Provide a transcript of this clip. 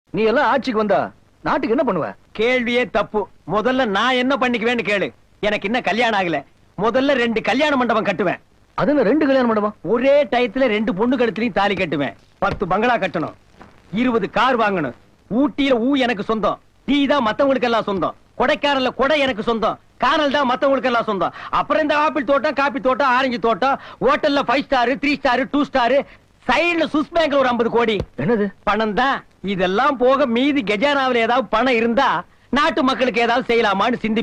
நீ எல்லாம் ஆட்சிக்கு வந்தா நாட்டுக்கு என்ன பண்ணுவ கேள்வியே தப்பு முதல்ல நான் என்ன பண்ணிக்குவேன்னு கேளு எனக்கு இன்னும் கல்யாணம் ஆகல முதல்ல ரெண்டு கல்யாண மண்டபம் கட்டுவேன் அது என்ன ரெண்டு கல்யாணம் மண்டபம் ஒரே டயத்துல ரெண்டு பொண்ணு கழுத்துலயும் தாலி கட்டுவேன் பத்து பங்களா கட்டணும் இருபது கார் வாங்கணும் ஊட்டியில ஊ எனக்கு சொந்தம் டீ தான் மத்தவங்களுக்கு எல்லாம் சொந்தம் கொடைக்கானல்ல கொடை எனக்கு சொந்தம் கானல் தான் மத்தவங்களுக்கு எல்லாம் சொந்தம் அப்புறம் இந்த ஆப்பிள் தோட்டம் காப்பி தோட்டம் ஆரஞ்சு தோட்டம் ஹோட்டல்ல five star three star two star சைடுல சுஸ் பேங்க்ல ஒரு 50 கோடி என்னது பணம் தான் இதெல்லாம் போக மீதி கஜானாவில் ஏதாவது பணம் இருந்தா நாட்டு மக்களுக்கு ஏதாவது செய்யலாமான்னு சிந்தி